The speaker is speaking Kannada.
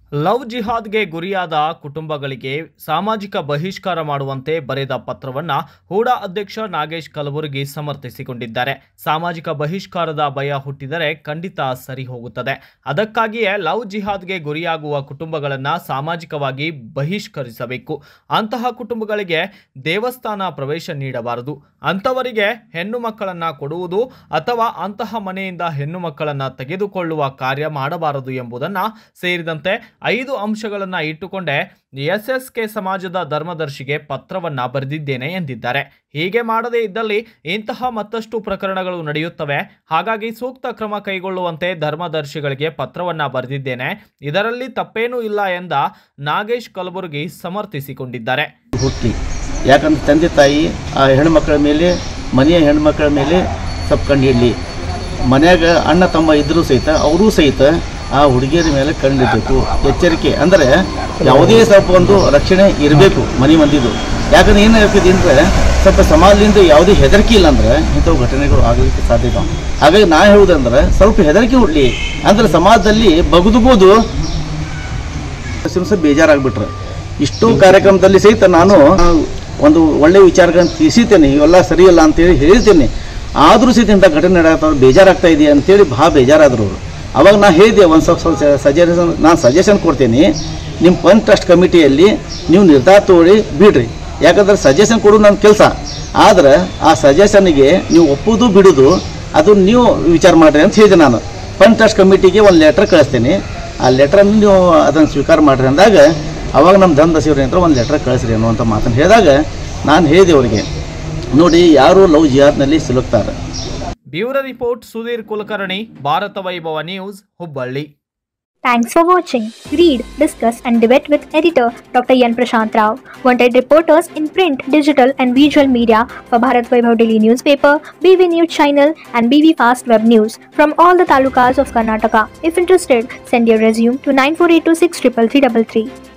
ಲವ್ ಜಿಹಾದ್ಗೆ ಗುರಿಯಾದ ಕುಟುಂಬಗಳಿಗೆ ಸಾಮಾಜಿಕ ಬಹಿಷ್ಕಾರ ಮಾಡುವಂತೆ ಬರೆದ ಪತ್ರವನ್ನ ಹೂಡಾ ಅಧ್ಯಕ್ಷ ನಾಗೇಶ್ ಕಲಬುರಗಿ ಸಮರ್ಥಿಸಿಕೊಂಡಿದ್ದಾರೆ ಸಾಮಾಜಿಕ ಬಹಿಷ್ಕಾರದ ಭಯ ಹುಟ್ಟಿದರೆ ಖಂಡಿತ ಸರಿ ಹೋಗುತ್ತದೆ ಅದಕ್ಕಾಗಿಯೇ ಲವ್ ಜಿಹಾದ್ಗೆ ಗುರಿಯಾಗುವ ಕುಟುಂಬಗಳನ್ನು ಸಾಮಾಜಿಕವಾಗಿ ಬಹಿಷ್ಕರಿಸಬೇಕು ಅಂತಹ ಕುಟುಂಬಗಳಿಗೆ ದೇವಸ್ಥಾನ ಪ್ರವೇಶ ನೀಡಬಾರದು ಅಂಥವರಿಗೆ ಹೆಣ್ಣು ಮಕ್ಕಳನ್ನ ಕೊಡುವುದು ಅಥವಾ ಅಂತಹ ಮನೆಯಿಂದ ಹೆಣ್ಣು ಮಕ್ಕಳನ್ನ ತೆಗೆದುಕೊಳ್ಳುವ ಕಾರ್ಯ ಮಾಡಬಾರದು ಎಂಬುದನ್ನು ಸೇರಿದಂತೆ ಐದು ಅಂಶಗಳನ್ನು ಇಟ್ಟುಕೊಂಡೇ ಎಸ್ ಎಸ್ ಕೆ ಸಮಾಜದ ಧರ್ಮದರ್ಶಿಗೆ ಪತ್ರವನ್ನ ಬರೆದಿದ್ದೇನೆ ಎಂದಿದ್ದಾರೆ ಹೀಗೆ ಮಾಡದೇ ಇದ್ದಲ್ಲಿ ಇಂತಹ ಮತ್ತಷ್ಟು ಪ್ರಕರಣಗಳು ನಡೆಯುತ್ತವೆ ಹಾಗಾಗಿ ಸೂಕ್ತ ಕ್ರಮ ಕೈಗೊಳ್ಳುವಂತೆ ಧರ್ಮದರ್ಶಿಗಳಿಗೆ ಪತ್ರವನ್ನ ಬರೆದಿದ್ದೇನೆ ಇದರಲ್ಲಿ ತಪ್ಪೇನೂ ಇಲ್ಲ ಎಂದ ನಾಗೇಶ್ ಕಲಬುರಗಿ ಸಮರ್ಥಿಸಿಕೊಂಡಿದ್ದಾರೆ ಹುಟ್ಟಲಿ ಯಾಕಂದ್ರೆ ತಂದೆ ತಾಯಿ ಆ ಹೆಣ್ಮಕ್ಳ ಮೇಲೆ ಮನೆಯ ಹೆಣ್ಮಕ್ಳ ಮೇಲೆ ಸ್ವಲ್ಪ ಕಂಡಿಡಲಿ ಮನ್ಯಾಗ ಅಣ್ಣ ತಮ್ಮ ಇದ್ರೂ ಸಹಿತ ಅವರೂ ಸಹಿತ ಆ ಹುಡುಗಿಯರ ಮೇಲೆ ಕಂಡಿಡಬೇಕು ಎಚ್ಚರಿಕೆ ಅಂದರೆ ಯಾವುದೇ ಸ್ವಲ್ಪ ಒಂದು ರಕ್ಷಣೆ ಇರಬೇಕು ಮನೆ ಮಂದಿದು ಯಾಕಂದ್ರೆ ಏನಾಗ್ತದೆ ಅಂದರೆ ಸ್ವಲ್ಪ ಸಮಾಜದಿಂದ ಯಾವುದೇ ಹೆದರಿಕೆ ಇಲ್ಲ ಅಂದ್ರೆ ಇಂಥವು ಘಟನೆಗಳು ಆಗಲಿಕ್ಕೆ ಸಾಧ್ಯ ಇದಾವೆ ಹಾಗಾಗಿ ನಾ ಹೇಳುವುದಂದ್ರೆ ಸ್ವಲ್ಪ ಹೆದರಿಕೆ ಹುಡ್ಲಿ ಅಂದ್ರೆ ಸಮಾಜದಲ್ಲಿ ಬಗ್ದುಬೋದು ಸಿಮ್ಸ ಬೇಜಾರಾಗ್ಬಿಟ್ರೆ ಇಷ್ಟು ಕಾರ್ಯಕ್ರಮದಲ್ಲಿ ಸಹಿತ ನಾನು ಒಂದು ಒಳ್ಳೆ ವಿಚಾರಗಳನ್ನು ತಿಳಿಸಿದ್ದೇನೆ ಇವೆಲ್ಲ ಸರಿಯಲ್ಲ ಅಂತೇಳಿ ಹೇಳಿದ್ದೇನೆ ಆದರೂ ಸಹಿತ ಇಂಥ ಘಟನೆ ನಡೆಯತ್ತ ಬೇಜಾರಾಗ್ತಾ ಇದೆಯಾ ಅಂತೇಳಿ ಭಾಳ ಬೇಜಾರಾದ್ರು ಅವರು ಅವಾಗ ನಾ ಹೇಳಿದೆ ಒಂದು ಸ್ವಲ್ಪ ಸ್ವಲ್ಪ ಸಜೆಷನ್ ನಾನು ಸಜೆಷನ್ ಕೊಡ್ತೀನಿ ನಿಮ್ಮ ಫಂಡ್ ಟ್ರಸ್ಟ್ ಕಮಿಟಿಯಲ್ಲಿ ನೀವು ನಿರ್ಧಾರ ತಗೊಳ್ಳಿ ಬಿಡ್ರಿ ಯಾಕಂದ್ರೆ ಸಜೆಷನ್ ಕೊಡೋದು ನನ್ನ ಕೆಲಸ ಆದ್ರೆ ಆ ಸಜೆಷನ್ಗೆ ನೀವು ಒಪ್ಪೋದು ಬಿಡೋದು ಅದು ನೀವು ವಿಚಾರ ಮಾಡಿರಿ ಅಂತ ಹೇಳಿದೆ ನಾನು ಫಂಡ್ ಟ್ರಸ್ಟ್ ಕಮಿಟಿಗೆ ಒಂದು ಲೆಟರ್ ಕಳಿಸ್ತೇನೆ ಆ ಲೆಟ್ರನ್ನು ನೀವು ಅದನ್ನು ಸ್ವೀಕಾರ ಮಾಡಿರಿ ಅಂದಾಗ ಅವಾಗ ನಮ್ಮ ಧನದಸಿಯವ್ರ ಹತ್ರ ಒಂದು ಲೆಟ್ರ್ ಕಳಿಸ್ರಿ ಅನ್ನುವಂಥ ಮಾತನ್ನು ಹೇಳಿದಾಗ ನಾನು ಹೇಳಿದೆ ಅವರಿಗೆ ನೋಡಿ ಯಾರು ಲವ್ ಜಿಹಾದ್ನಲ್ಲಿ ಸಿಲುಕ್ತಾರೆ bureau report Sudhir Kulkarni Bharata Vaibhava news Hubballi Thanks for watching. Read, discuss, and debate with editor Dr. Yan Prashant Rao. Wanted reporters in print, digital, and visual media for Bharat Vaibhav Daily Newspaper, BV News Channel, and BV Fast Web News from all the talukas of Karnataka. If interested, send your resume to 9482633333.